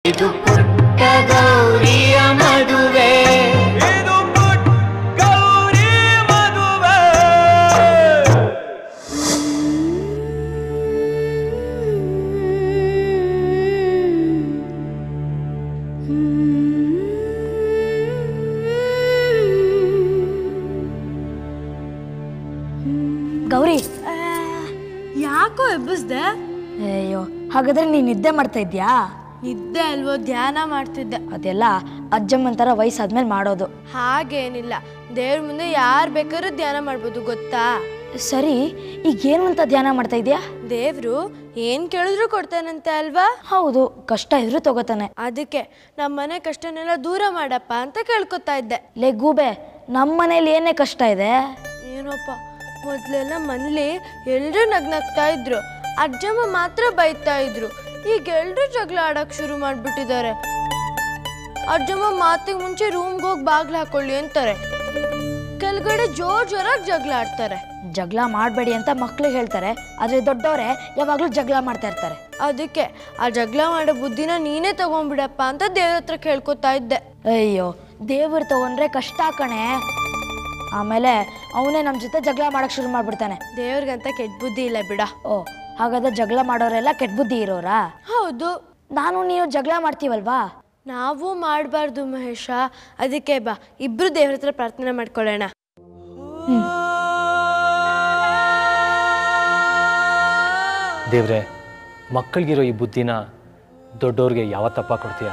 ಇದು ಪುಟ್ಟ ಗೌರಿಯ ಮದುವೆ ಇದು ಪುಟ್ ಗೌರಿ ಮದುವೆ ಗೌರಿ ಯಾಕೋ ಎಬ್ಬಿಸ್ದೆ ಅಯ್ಯೋ ಹಾಗಾದ್ರೆ ನೀನ್ ನಿದ್ದೆ ಮಾಡ್ತಾ ಇದ್ಯಾ ನಿದ್ದೆ ಅಲ್ವೋ ಧ್ಯಾನ ಮಾಡ್ತಿದ್ದೆ ಅದೆಲ್ಲ ಅಜ್ಜಮ್ಮನ್ ಥರ ವಯಸ್ಸಾದ್ಮೇಲೆ ಮಾಡೋದು ಹಾಗೇನಿಲ್ಲ ದೇವ್ರ ಮುಂದೆ ಯಾರು ಬೇಕಾದ್ರೂ ಧ್ಯಾನ ಮಾಡ್ಬೋದು ಗೊತ್ತಾ ಸರಿ ಈಗ ಏನು ಅಂತ ಧ್ಯಾನ ಮಾಡ್ತಾ ಇದೀಯಾ ದೇವ್ರು ಏನ್ ಕೇಳಿದ್ರು ಕೊಡ್ತಾನಂತೆ ಅಲ್ವಾ ಹೌದು ಕಷ್ಟ ಇದ್ರೂ ತಗೋತಾನೆ ಅದಕ್ಕೆ ನಮ್ಮ ಮನೆ ಕಷ್ಟನೆಲ್ಲ ದೂರ ಮಾಡಪ್ಪ ಅಂತ ಕೇಳ್ಕೊತಾ ಇದ್ದೆ ಲೇ ಗೂಬೆ ನಮ್ಮ ಮನೇಲಿ ಏನೇ ಕಷ್ಟ ಇದೆ ಏನೋಪ್ಪ ಮೊದ್ಲೆಲ್ಲ ಮನೇಲಿ ಎಲ್ರೂ ನಗ್ನಗ್ತಾ ಇದ್ರು ಅಜ್ಜಮ್ಮ ಮಾತ್ರ ಬೈತಾ ಇದ್ರು ಈಗ ಎಲ್ರೂ ಜಗಳ ಆಡಕ್ ಶುರು ಮಾಡ್ಬಿಟ್ಟಿದ್ದಾರೆ ಅಜ್ಜಮ್ಮ ಮಾತಿಗೆ ಮುಂಚೆ ರೂಮ್ಗೆ ಹೋಗಿ ಬಾಗ್ಲು ಹಾಕೊಳ್ಳಿ ಅಂತಾರೆ ಕೆಳಗಡೆ ಜೋರ್ ಜೋರಾಗಿ ಜಗಳ ಆಡ್ತಾರೆ ಜಗಳ ಮಾಡಬೇಡಿ ಅಂತ ಮಕ್ಳಿಗೆ ಹೇಳ್ತಾರೆ ಆದ್ರೆ ದೊಡ್ಡವರೇ ಯಾವಾಗಲೂ ಜಗಳ ಮಾಡ್ತಾ ಇರ್ತಾರೆ ಅದಕ್ಕೆ ಆ ಜಗಳ ಮಾಡೋ ಬುದ್ಧಿನ ನೀನೇ ತಗೊಂಡ್ಬಿಡಪ್ಪ ಅಂತ ದೇವ್ರ ಹತ್ರ ಕೇಳ್ಕೊತಾ ಇದ್ದೆ ಅಯ್ಯೋ ದೇವ್ರು ತಗೊಂಡ್ರೆ ಕಷ್ಟ ಕಣೆ ಆಮೇಲೆ ಅವನೇ ನಮ್ಮ ಜೊತೆ ಜಗಳ ಮಾಡಕ್ ಶುರು ಮಾಡ್ಬಿಡ್ತಾನೆ ದೇವ್ರಿಗಂತ ಕೆಟ್ಟ ಬುದ್ಧಿ ಇಲ್ಲ ಬಿಡ ಓ ಹಾಗಾದ್ರೆ ಜಗಳ ಮಾಡೋರೆಲ್ಲ ಕೆಟ್ಟ ಬುದ್ಧಿ ಇರೋರಾ ಹೌದು ನಾನು ನೀವು ಜಗಳ ಮಾಡ್ತೀವಲ್ವಾ ನಾವು ಮಾಡಬಾರ್ದು ಮಹೇಶ ಅದಕ್ಕೆ ಬಾ ಇಬ್ರು ದೇವ್ರ ಹತ್ರ ಪ್ರಾರ್ಥನೆ ಮಾಡ್ಕೊಳ್ಳೋಣ ದೇವ್ರೆ ಮಕ್ಕಳಿಗಿರೋ ಈ ಬುದ್ಧಿನ ದೊಡ್ಡವ್ರಿಗೆ ಯಾವತ್ತಪ್ಪ ಕೊಡ್ತೀಯ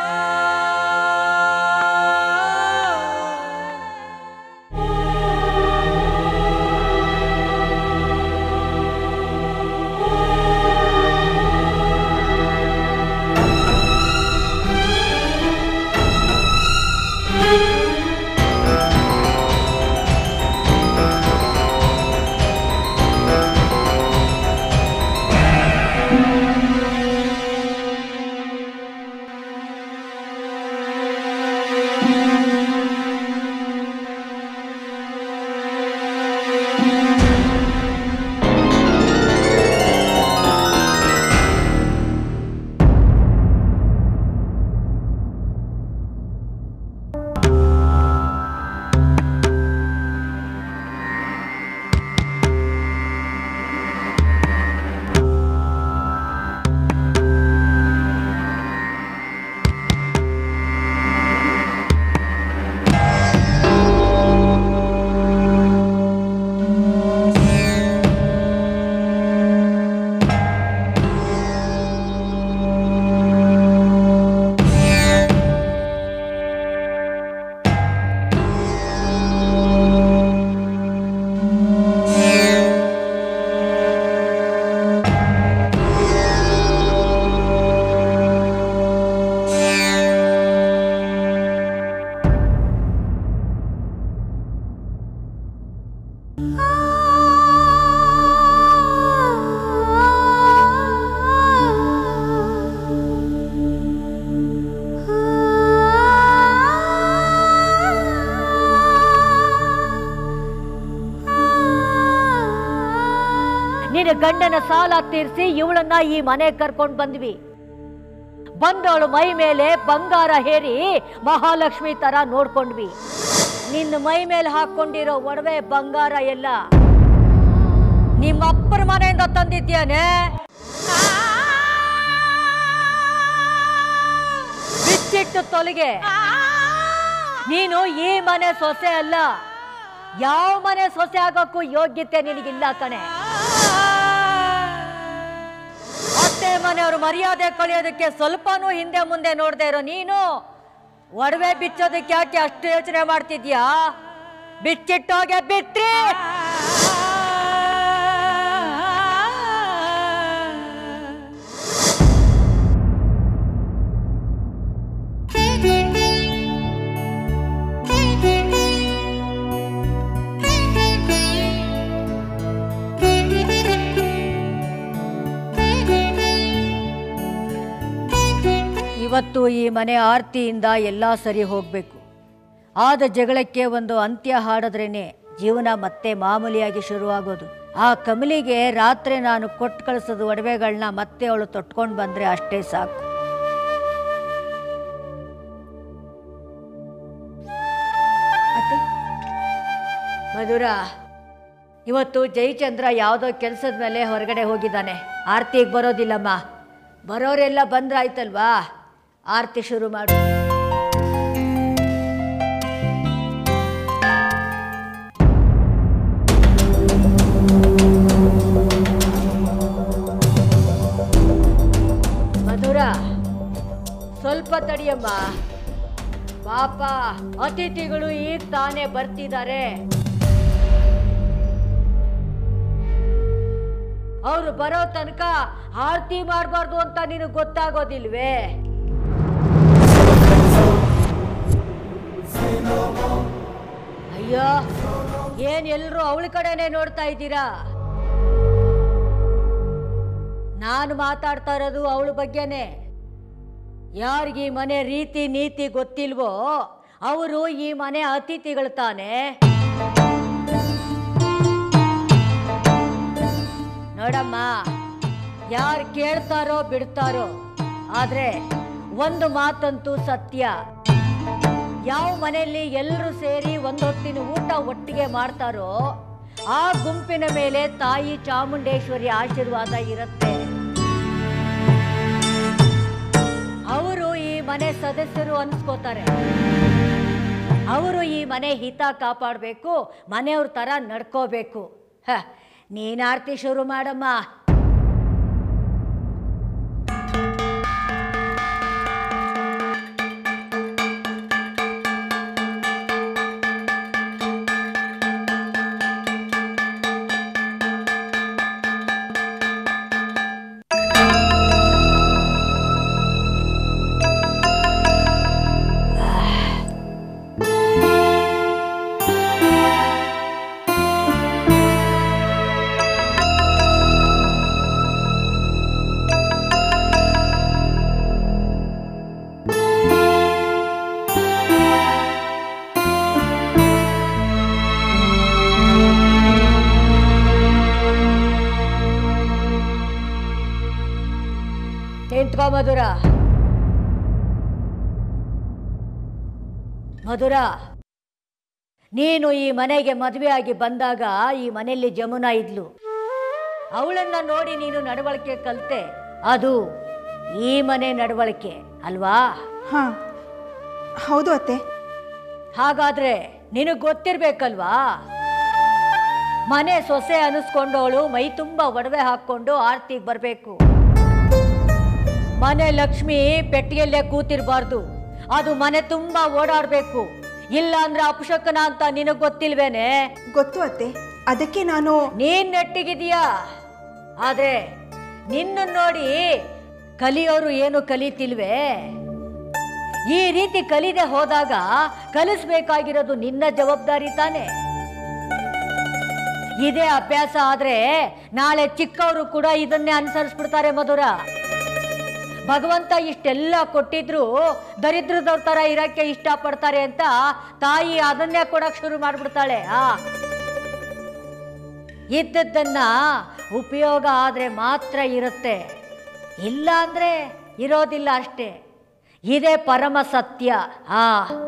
ನಿನ್ನ ಗಂಡನ ಸಾಲ ತೀರಿಸಿ ಇವಳನ್ನ ಈ ಮನೆಗೆ ಕರ್ಕೊಂಡು ಬಂದ್ವಿ ಬಂದವಳು ಮೈ ಮೇಲೆ ಬಂಗಾರ ಹೇರಿ ಮಹಾಲಕ್ಷ್ಮಿ ತರ ನೋಡ್ಕೊಂಡ್ವಿ ನಿನ್ನ ಮೈ ಮೇಲೆ ಹಾಕೊಂಡಿರೋ ಒಡವೆ ಬಂಗಾರ ಎಲ್ಲ ನಿಮ್ಮ ಅಪ್ಪರ ಮನೆಯಿಂದ ತಂದಿದ್ಯಾನೆ ಬಿಚ್ಚಿಟ್ಟು ತೊಲಗೆ ನೀನು ಈ ಮನೆ ಸೊಸೆ ಅಲ್ಲ ಯಾವ ಮನೆ ಸೊಸೆ ಆಗೋಕ್ಕೂ ಯೋಗ್ಯತೆ ನಿನಗಿಲ್ಲ ಕಣೆ ಅತ್ತೆ ಮನೆಯವರು ಮರ್ಯಾದೆ ಕಳಿಯೋದಕ್ಕೆ ಸ್ವಲ್ಪನೂ ಹಿಂದೆ ಮುಂದೆ ನೋಡದೆ ಇರೋ ನೀನು ಒಡವೆ ಬಿಚ್ಚೋದಕ್ಕೆ ಯಾಕೆ ಅಷ್ಟು ಯೋಚನೆ ಮಾಡ್ತಿದ್ಯಾ ಬಿಚ್ಚಿಟ್ಟೋಗೆ ಬಿಟ್ರಿ ಇವತ್ತು ಈ ಮನೆ ಆರ್ತಿಯಿಂದ ಎಲ್ಲ ಸರಿ ಹೋಗಬೇಕು ಆದ ಜಗಳಕ್ಕೆ ಒಂದು ಅಂತ್ಯ ಹಾಡಿದ್ರೇನೆ ಜೀವನ ಮತ್ತೆ ಮಾಮೂಲಿಯಾಗಿ ಶುರುವಾಗೋದು ಆ ಕಮಲಿಗೆ ರಾತ್ರಿ ನಾನು ಕೊಟ್ಟು ಕಳಿಸೋದು ಒಡವೆಗಳನ್ನ ಮತ್ತೆ ಅವಳು ತೊಟ್ಕೊಂಡು ಬಂದರೆ ಅಷ್ಟೇ ಸಾಕು ಮಧುರ ಇವತ್ತು ಜಯಚಂದ್ರ ಯಾವುದೋ ಕೆಲಸದ ಮೇಲೆ ಹೊರಗಡೆ ಹೋಗಿದ್ದಾನೆ ಆರತಿಗೆ ಬರೋದಿಲ್ಲಮ್ಮ ಬರೋರೆಲ್ಲ ಬಂದ್ರಾಯ್ತಲ್ವಾ ಆರತಿ ಶುರು ಮಾಡು ಮಧುರ ಸ್ವಲ್ಪ ತಡಿಯಮ್ಮ ಪಾಪ ಅತಿಥಿಗಳು ಈಗ ತಾನೇ ಬರ್ತಿದ್ದಾರೆ ಅವರು ಬರೋ ತನಕ ಆರತಿ ಮಾಡಬಾರ್ದು ಅಂತ ನಿನಗೆ ಗೊತ್ತಾಗೋದಿಲ್ವೇ ಅಯ್ಯೋ ಏನ್ ಎಲ್ರು ಅವಳ ಕಡೆನೆ ನೋಡ್ತಾ ಇದ್ದೀರಾ ನಾನು ಮಾತಾಡ್ತಾ ಇರೋದು ಅವಳ ಬಗ್ಗೆನೆ ಯಾರಿಗೆ ಈ ಮನೆ ರೀತಿ ನೀತಿ ಗೊತ್ತಿಲ್ವೋ ಅವರು ಈ ಮನೆ ಅತಿಥಿಗಳು ತಾನೆ ನೋಡಮ್ಮ ಯಾರು ಕೇಳ್ತಾರೋ ಬಿಡ್ತಾರೋ ಆದ್ರೆ ಒಂದು ಮಾತಂತೂ ಸತ್ಯ ಯಾವ ಮನೆಯಲ್ಲಿ ಎಲ್ಲರೂ ಸೇರಿ ಒಂದೊತ್ತಿನ ಊಟ ಒಟ್ಟಿಗೆ ಮಾಡ್ತಾರೋ ಆ ಗುಂಪಿನ ಮೇಲೆ ತಾಯಿ ಚಾಮುಂಡೇಶ್ವರಿ ಆಶೀರ್ವಾದ ಇರುತ್ತೆ ಅವರು ಈ ಮನೆ ಸದಸ್ಯರು ಅನ್ಸ್ಕೋತಾರೆ ಅವರು ಈ ಮನೆ ಹಿತ ಕಾಪಾಡಬೇಕು ಮನೆಯವ್ರ ಥರ ನಡ್ಕೋಬೇಕು ಹ ನೀನ್ ಆರತಿ ಶುರು ಮಾಡಮ್ಮ ನಿಂತ್ಕೋ ಮಧುರ ಮಧುರ ನೀನು ಈ ಮನೆಗೆ ಮದುವೆಯಾಗಿ ಬಂದಾಗ ಈ ಮನೆಯಲ್ಲಿ ಜಮುನಾ ಇದ್ಲು ಅವಳನ್ನ ನೋಡಿ ನೀನು ನಡವಳಿಕೆ ಕಲ್ತೆ ಅದು ಈ ಮನೆ ನಡವಳಿಕೆ ಅಲ್ವಾ ಹಾ ಹೌದು ಅತ್ತೆ ಹಾಗಾದ್ರೆ ನಿನಗೆ ಗೊತ್ತಿರ್ಬೇಕಲ್ವಾ ಮನೆ ಸೊಸೆ ಅನಿಸ್ಕೊಂಡವಳು ಮೈ ತುಂಬ ಒಡವೆ ಹಾಕ್ಕೊಂಡು ಆರ್ತಿಗೆ ಬರಬೇಕು ಮನೆ ಲಕ್ಷ್ಮಿ ಪೆಟ್ಟಿಗೆಲ್ಲೇ ಕೂತಿರ್ಬಾರ್ದು ಅದು ಮನೆ ತುಂಬ ಓಡಾಡಬೇಕು ಇಲ್ಲ ಅಂದ್ರೆ ಅಪಶಕನ ಅಂತ ನಿನಗೆ ಗೊತ್ತಿಲ್ವೇನೆ ಗೊತ್ತು ಅತ್ತೆ ಅದಕ್ಕೆ ನಾನು ನೀನ್ ನೆಟ್ಟಿಗಿದೀಯಾ ಆದ್ರೆ ನಿನ್ನ ನೋಡಿ ಕಲಿಯೋರು ಏನು ಕಲಿತಿಲ್ವೇ ಈ ರೀತಿ ಕಲಿದೆ ಹೋದಾಗ ಕಲಿಸ್ಬೇಕಾಗಿರೋದು ನಿನ್ನ ಜವಾಬ್ದಾರಿ ತಾನೆ ಇದೇ ಅಭ್ಯಾಸ ಆದ್ರೆ ನಾಳೆ ಚಿಕ್ಕವರು ಕೂಡ ಇದನ್ನೇ ಅನುಸರಿಸ್ಬಿಡ್ತಾರೆ ಮಧುರ ಭಗವಂತ ಇಷ್ಟೆಲ್ಲ ಕೊಟ್ಟಿದ್ರು ದರಿದ್ರದವ್ರ ತರ ಇರಕ್ಕೆ ಇಷ್ಟಪಡ್ತಾರೆ ಅಂತ ತಾಯಿ ಅದನ್ನೇ ಕೊಡಕ್ ಶುರು ಮಾಡ್ಬಿಡ್ತಾಳೆ ಆ ಇದ್ದದ್ದನ್ನ ಉಪಯೋಗ ಆದ್ರೆ ಮಾತ್ರ ಇರುತ್ತೆ ಇಲ್ಲ ಅಂದ್ರೆ ಇರೋದಿಲ್ಲ ಅಷ್ಟೇ ಇದೇ ಪರಮ ಸತ್ಯ ಆ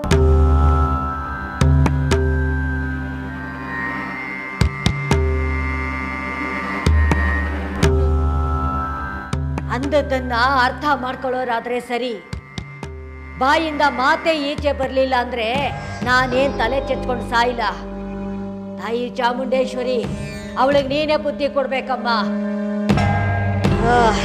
ಅಂದದ್ದನ್ನ ಅರ್ಥ ಮಾಡ್ಕೊಳ್ಳೋರಾದ್ರೆ ಸರಿ ಬಾಯಿಂದ ಮಾತೆ ಈಚೆ ಬರಲಿಲ್ಲ ಅಂದ್ರೆ ನಾನೇನ್ ತಲೆ ಚೆತ್ಕೊಂಡು ಸಾಯಿಲ್ಲ ತಾಯಿ ಚಾಮುಂಡೇಶ್ವರಿ ಅವಳಿಗೆ ನೀನೇ ಬುದ್ಧಿ ಕೊಡ್ಬೇಕಮ್ಮ ಆಹ್.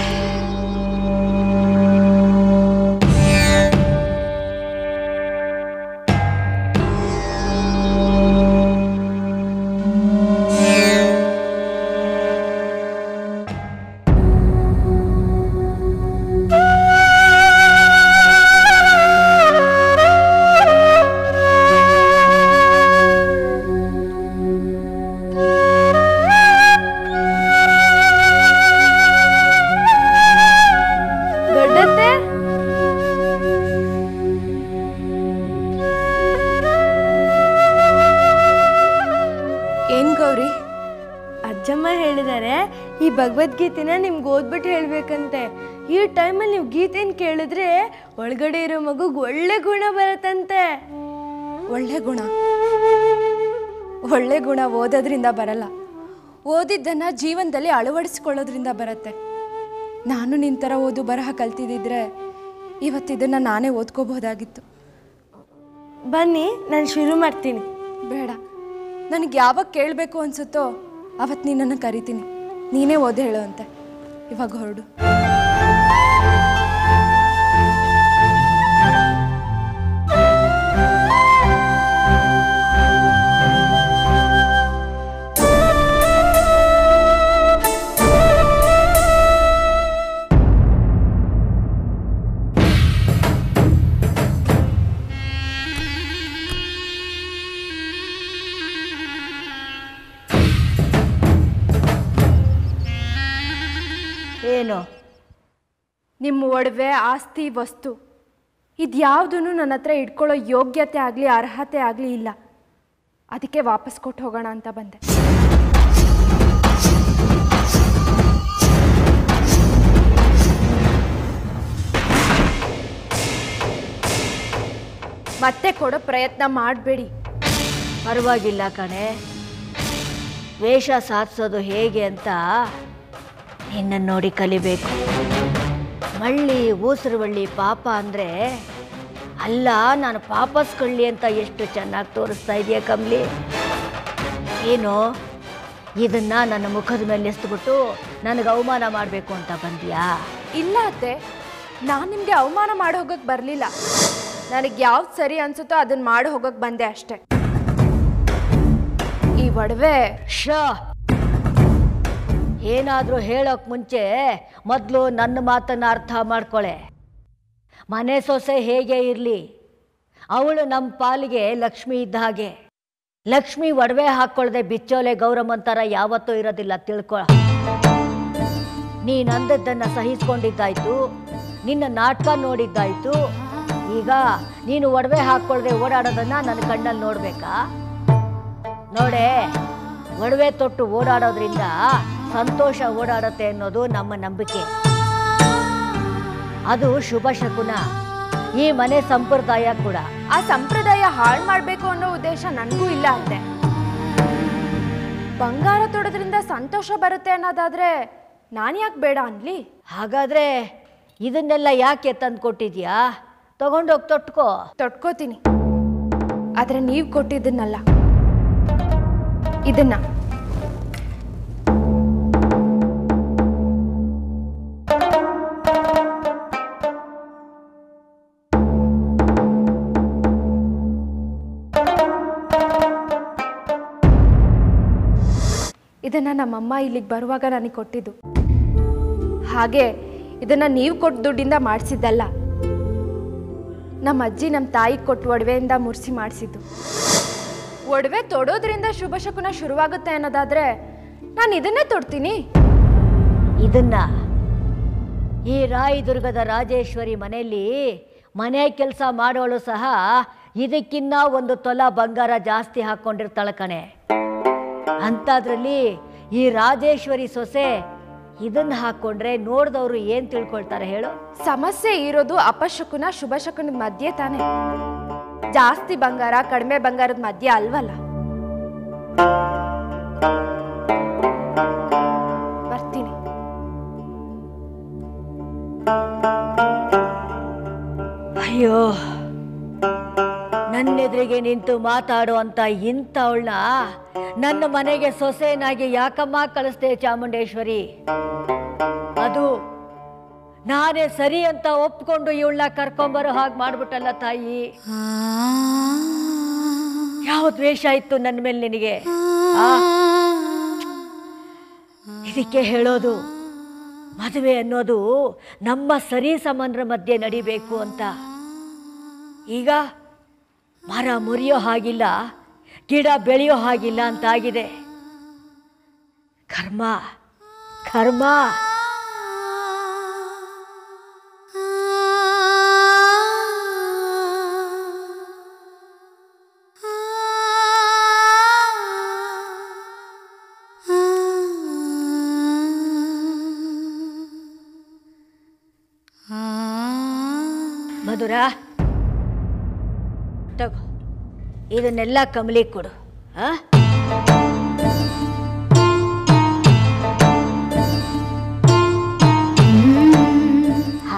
ದೊಡ್ಡತ್ತೆ ಏನ್ ಗೌರಿ ಅಜ್ಜಮ್ಮ ಹೇಳಿದ್ದಾರೆ ಈ ಭಗವದ್ಗೀತೆನ ನಿಮ್ಗೆ ಓದ್ಬಿಟ್ಟು ಹೇಳ್ಬೇಕಂತೆ ಈ ಟೈಮಲ್ಲಿ ನೀವು ಗೀತೆನ ಕೇಳಿದ್ರೆ ಒಳಗಡೆ ಇರೋ ಮಗುಗೆ ಒಳ್ಳೆ ಗುಣ ಬರುತ್ತಂತೆ ಒಳ್ಳೆ ಗುಣ ಒಳ್ಳೆ ಗುಣ ಓದೋದ್ರಿಂದ ಬರಲ್ಲ ಓದಿದ್ದನ್ನು ಜೀವನದಲ್ಲಿ ಅಳವಡಿಸ್ಕೊಳ್ಳೋದ್ರಿಂದ ಬರುತ್ತೆ ನಾನು ನಿನ್ನ ಥರ ಓದು ಬರಹ ಕಲ್ತಿದ್ದಿದ್ರೆ ಇವತ್ತಿದನ್ನು ನಾನೇ ಓದ್ಕೋಬೋದಾಗಿತ್ತು ಬನ್ನಿ ನಾನು ಶುರು ಮಾಡ್ತೀನಿ ಬೇಡ ನನಗೆ ಯಾವಾಗ ಕೇಳಬೇಕು ಅನಿಸುತ್ತೋ ಅವತ್ತು ನಿನ್ನನ್ನು ಕರಿತೀನಿ ನೀನೇ ಓದಿ ಹೇಳು ಅಂತೆ ಇವಾಗ ಹೊರಡು ಏನು ನಿಮ್ಮ ಒಡವೆ ಆಸ್ತಿ ವಸ್ತು ಇದ್ಯಾವುದೂ ನನ್ನ ಹತ್ರ ಇಟ್ಕೊಳ್ಳೋ ಯೋಗ್ಯತೆ ಆಗಲಿ ಅರ್ಹತೆ ಆಗಲಿ ಇಲ್ಲ ಅದಕ್ಕೆ ವಾಪಸ್ ಕೊಟ್ಟು ಹೋಗೋಣ ಅಂತ ಬಂದೆ ಮತ್ತೆ ಕೊಡೋ ಪ್ರಯತ್ನ ಮಾಡಬೇಡಿ ಪರವಾಗಿಲ್ಲ ಕಣೆ ವೇಷ ಸಾಧಿಸೋದು ಹೇಗೆ ಅಂತ ನಿನ್ನನ್ನು ನೋಡಿ ಕಲಿಬೇಕು ಮಳ್ಳಿ ಊಸರವಳ್ಳಿ ಪಾಪ ಅಂದರೆ ಅಲ್ಲ ನಾನು ಪಾಪಸ್ಕಳ್ಳಿ ಅಂತ ಎಷ್ಟು ಚೆನ್ನಾಗಿ ತೋರಿಸ್ತಾ ಇದೆಯಾ ಕಮ್ಲಿ ಏನು ಇದನ್ನ ನನ್ನ ಮುಖದ ಮೇಲೆ ಎಸ್ದುಬಿಟ್ಟು ನನಗೆ ಅವಮಾನ ಮಾಡಬೇಕು ಅಂತ ಬಂದ್ಯಾ ಇಲ್ಲ ಅತ್ತೆ ನಾನು ನಿಮಗೆ ಅವಮಾನ ಮಾಡಿ ಹೋಗಕ್ಕೆ ಬರಲಿಲ್ಲ ನನಗೆ ಯಾವ್ದು ಸರಿ ಅನ್ಸುತ್ತೋ ಅದನ್ನ ಮಾಡಿ ಹೋಗಕ್ಕೆ ಬಂದೆ ಅಷ್ಟೆ ಈ ಒಡವೆ ಶ ಏನಾದರೂ ಹೇಳೋಕ್ ಮುಂಚೆ ಮೊದಲು ನನ್ನ ಮಾತನ್ನ ಅರ್ಥ ಮಾಡ್ಕೊಳೆ ಮನೆ ಸೊಸೆ ಹೇಗೆ ಇರಲಿ ಅವಳು ನಮ್ಮ ಪಾಲಿಗೆ ಲಕ್ಷ್ಮಿ ಇದ್ದ ಹಾಗೆ ಲಕ್ಷ್ಮಿ ಒಡವೆ ಹಾಕ್ಕೊಳ್ದೆ ಬಿಚ್ಚೋಲೆ ಗೌರಮ್ಮಂತರ ಯಾವತ್ತೂ ಇರೋದಿಲ್ಲ ತಿಳ್ಕೊ ನೀನು ಅಂದದ್ದನ್ನ ಸಹಿಸ್ಕೊಂಡಿದ್ದಾಯ್ತು ನಿನ್ನ ನಾಟಕ ನೋಡಿದ್ದಾಯ್ತು ಈಗ ನೀನು ಒಡವೆ ಹಾಕ್ಕೊಳ್ದೆ ಓಡಾಡೋದನ್ನ ನನ್ನ ಕಣ್ಣಲ್ಲಿ ನೋಡ್ಬೇಕಾ ನೋಡೆ ಒಡವೆ ತೊಟ್ಟು ಓಡಾಡೋದ್ರಿಂದ ಸಂತೋಷ ಓಡಾಡುತ್ತೆ ಅನ್ನೋದು ನಮ್ಮ ನಂಬಿಕೆ ಅದು ಶುಭ ಶಕುನ ಈ ಮನೆ ಸಂಪ್ರದಾಯ ಕೂಡ ಆ ಸಂಪ್ರದಾಯ ಹಾಳು ಮಾಡಬೇಕು ಅನ್ನೋ ಉದ್ದೇಶ ನನಗೂ ಇಲ್ಲ ಅಂತೆ ಬಂಗಾರ ತೊಡೋದ್ರಿಂದ ಸಂತೋಷ ಬರುತ್ತೆ ಅನ್ನೋದಾದ್ರೆ ನಾನು ಯಾಕೆ ಬೇಡ ಅನ್ಲಿ ಹಾಗಾದ್ರೆ ಇದನ್ನೆಲ್ಲ ಯಾಕೆ ತಂದು ಕೊಟ್ಟಿದ್ಯಾ ತಗೊಂಡೋಗಿ ತೊಟ್ಕೋ ತೊಟ್ಕೋತೀನಿ ಆದ್ರೆ ನೀವು ಕೊಟ್ಟಿದ್ದನ್ನಲ್ಲ ಇದನ್ನ ಇದನ್ನ ನಮ್ಮಮ್ಮ ಇಲ್ಲಿಗೆ ಬರುವಾಗ ನನಗೆ ಕೊಟ್ಟಿದ್ದು ಹಾಗೆ ಇದನ್ನ ನೀವು ಕೊಟ್ಟ ದುಡ್ಡಿಂದ ಮಾಡಿಸಿದ್ದಲ್ಲ ನಮ್ಮ ಅಜ್ಜಿ ನಮ್ಮ ತಾಯಿ ಕೊಟ್ಟು ಒಡವೆಯಿಂದ ಮುರಿಸಿ ಮಾಡಿಸಿದ್ದು ಒಡವೆ ತೊಡೋದ್ರಿಂದ ಶುಭ ಶಕುನ ಶುರುವಾಗುತ್ತೆ ಅನ್ನೋದಾದ್ರೆ ನಾನು ಇದನ್ನೇ ತೊಡ್ತೀನಿ ಇದನ್ನ ಈ ರಾಯದುರ್ಗದ ರಾಜೇಶ್ವರಿ ಮನೆಯಲ್ಲಿ ಮನೆ ಕೆಲಸ ಮಾಡೋಳು ಸಹ ಇದಕ್ಕಿನ್ನ ಒಂದು ತೊಲ ಬಂಗಾರ ಜಾಸ್ತಿ ಹಾಕ್ಕೊಂಡಿರ್ತಾಳೆ ಕಣೆ ಅಂಥದ್ರಲ್ಲಿ ಈ ರಾಜೇಶ್ವರಿ ಸೊಸೆ ಇದನ್ನ ಹಾಕ್ಕೊಂಡ್ರೆ ನೋಡ್ದವ್ರು ಏನು ತಿಳ್ಕೊಳ್ತಾರೆ ಹೇಳು ಸಮಸ್ಯೆ ಇರೋದು ಅಪಶಕುನ ಶುಭ ಶಕುನದ ಮಧ್ಯೆ ತಾನೆ ಜಾಸ್ತಿ ಬಂಗಾರ ಕಡಿಮೆ ಬಂಗಾರದ ಮಧ್ಯೆ ಅಲ್ವಲ್ಲ ಬರ್ತೀನಿ ಅಯ್ಯೋ ನನ್ನೆದುರಿಗೆ ನಿಂತು ಮಾತಾಡು ಅಂತ ಇಂಥವಳನ್ನ ನನ್ನ ಮನೆಗೆ ಸೊಸೆನಾಗಿ ಯಾಕಮ್ಮ ಕಳಿಸ್ದೆ ಚಾಮುಂಡೇಶ್ವರಿ ಅದು ನಾನೇ ಸರಿ ಅಂತ ಒಪ್ಕೊಂಡು ಇವಳನ್ನ ಕರ್ಕೊಂಬರೋ ಹಾಗೆ ಮಾಡ್ಬಿಟ್ಟಲ್ಲ ತಾಯಿ ಯಾವ ದ್ವೇಷ ಇತ್ತು ನನ್ನ ಮೇಲೆ ನಿನಗೆ ಆ? ಇದಕ್ಕೆ ಹೇಳೋದು ಮದುವೆ ಅನ್ನೋದು ನಮ್ಮ ಸರಿ ಸಮಾನರ ಮಧ್ಯೆ ನಡಿಬೇಕು ಅಂತ ಈಗ ಮರ ಮುರಿಯೋ ಹಾಗಿಲ್ಲ ಗಿಡ ಬೆಳೆಯೋ ಹಾಗಿಲ್ಲ ಅಂತಾಗಿದೆ ಕರ್ಮ ಕರ್ಮ ಮಧುರ ತಗೋ ಇದನ್ನೆಲ್ಲ ಕಮಲಿ ಕೊಡು ಆ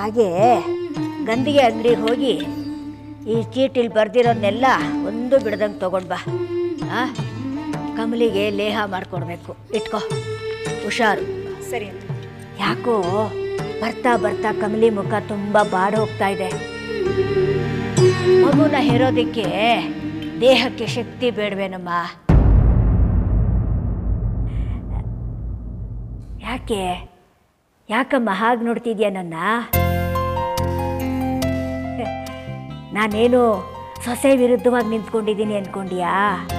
ಹಾಗೆ ಗಂದಿಗೆ ಅಂಗಡಿಗೆ ಹೋಗಿ ಈ ಚೀಟಿಲಿ ಬರ್ದಿರೋದನ್ನೆಲ್ಲ ಒಂದು ಬಿಡ್ದಂಗೆ ತಗೊಂಡು ಬಾ ಆ ಕಮಲಿಗೆ ಲೇಹ ಮಾಡಿಕೊಡ್ಬೇಕು ಇಟ್ಕೋ ಹುಷಾರು ಸರಿ ಅತ್ತೆ ಯಾಕೋ ಬರ್ತಾ ಬರ್ತಾ ಕಮಲಿ ಮುಖ ತುಂಬ ಬಾಡ ಹೋಗ್ತಾ ಇದೆ ಮಗುನ ಹೆರೋದಕ್ಕೆ ದೇಹಕ್ಕೆ ಶಕ್ತಿ ಬೇಡವೇನಮ್ಮ ಯಾಕೆ ಯಾಕಮ್ಮ ಹಾಗೆ ನೋಡ್ತಿದ್ಯಾ ನನ್ನ ನಾನೇನು ಸೊಸೆ ವಿರುದ್ಧವಾಗಿ ನಿಂತ್ಕೊಂಡಿದ್ದೀನಿ ಅನ್ಕೊಂಡ್ಯಾ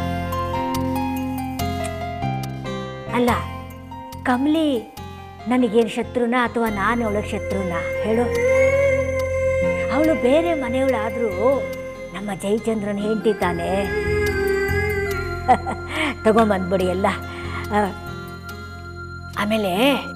ಅಲ್ಲ ಕಮಲಿ ನನಗೇನು ಶತ್ರುನ ಅಥವಾ ನಾನು ಅವಳಿಗೆ ಶತ್ರುನ ಹೇಳು ಅವಳು ಬೇರೆ ಮನೆಯವಳಾದರೂ ನಮ್ಮ ಜಯಚಂದ್ರನ್ ಹೆಂಡತಿ ತಾನೆ ತಗೊಂಬಂದ್ಬಿಡಿ ಎಲ್ಲ ಆ, ಆಮೇಲೆ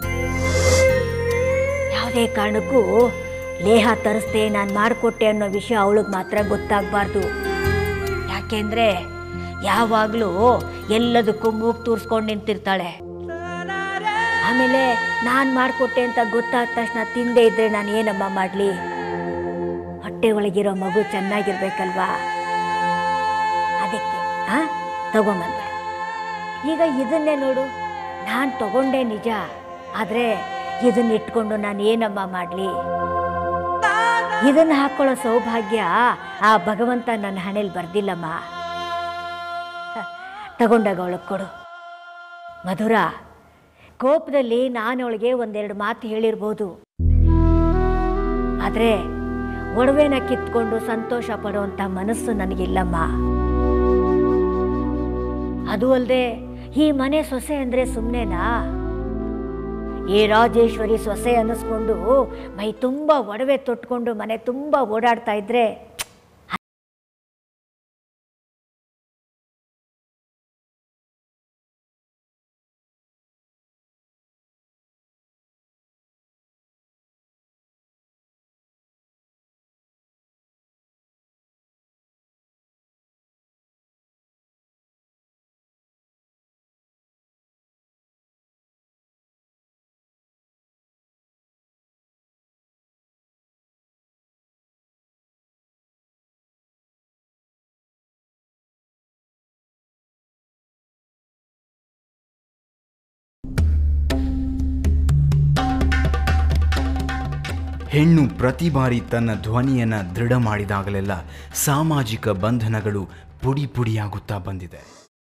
ಯಾವುದೇ ಕಾರಣಕ್ಕೂ ಲೇಹ ತರಿಸ್ದೆ ನಾನು ಮಾಡಿಕೊಟ್ಟೆ ಅನ್ನೋ ವಿಷಯ ಅವಳಿಗೆ ಮಾತ್ರ ಗೊತ್ತಾಗಬಾರ್ದು ಯಾಕೆಂದ್ರೆ ಯಾವಾಗಲೂ ಎಲ್ಲದಕ್ಕೂ ಮೂಗು ತೂರಿಸ್ಕೊಂಡು ನಿಂತಿರ್ತಾಳೆ ಆಮೇಲೆ ನಾನು ಮಾಡಿಕೊಟ್ಟೆ ಅಂತ ಗೊತ್ತಾದ ತಕ್ಷಣ ತಿಂದೇ ಇದ್ರೆ ನಾನು ಏನಮ್ಮ ಮಾಡಲಿ ಹೊಟ್ಟೆ ಒಳಗಿರೋ ಮಗು ಚೆನ್ನಾಗಿರ್ಬೇಕಲ್ವಾ ಅದಕ್ಕೆ ಆ ತಗೊಂಬಂದ್ಬೇಡ ಈಗ ಇದನ್ನೇ ನೋಡು ನಾನು ತಗೊಂಡೆ ನಿಜ ಆದರೆ ಇದನ್ನ ಇಟ್ಕೊಂಡು ನಾನು ಏನಮ್ಮ ಮಾಡಲಿ ಇದನ್ನ ಹಾಕೊಳ್ಳೋ ಸೌಭಾಗ್ಯ ಆ ಭಗವಂತ ನನ್ನ ಹಣೆಯಲ್ಲಿ ಬರ್ದಿಲ್ಲಮ್ಮ ಹ, ತಗೊಂಡಾಗ ಅವಳಿಗೆ ಕೊಡು ಮಧುರ ಕೋಪದಲ್ಲಿ ನಾನು ಅವಳಿಗೆ ಒಂದೆರಡು ಮಾತು ಹೇಳಿರ್ಬೋದು ಆದರೆ ಒಡವೆನ ಕಿತ್ಕೊಂಡು ಸಂತೋಷ ಪಡುವಂಥ ಮನಸ್ಸು ನನಗಿಲ್ಲಮ್ಮ ಅದು ಅಲ್ಲದೆ ಈ ಮನೆ ಸೊಸೆ ಅಂದರೆ ಸುಮ್ಮನೆನಾ ಈ ರಾಜೇಶ್ವರಿ ಸೊಸೆ ಅನ್ನಿಸ್ಕೊಂಡು ಮೈ ತುಂಬ ಒಡವೆ ತೊಟ್ಕೊಂಡು ಮನೆ ತುಂಬ ಓಡಾಡ್ತಾ ಇದ್ರೆ ಹೆಣ್ಣು ಪ್ರತಿ ಬಾರಿ ತನ್ನ ಧ್ವನಿಯನ್ನು ದೃಢ ಮಾಡಿದಾಗಲೆಲ್ಲ ಸಾಮಾಜಿಕ ಬಂಧನಗಳು ಪುಡಿ ಪುಡಿಯಾಗುತ್ತಾ ಬಂದಿದೆ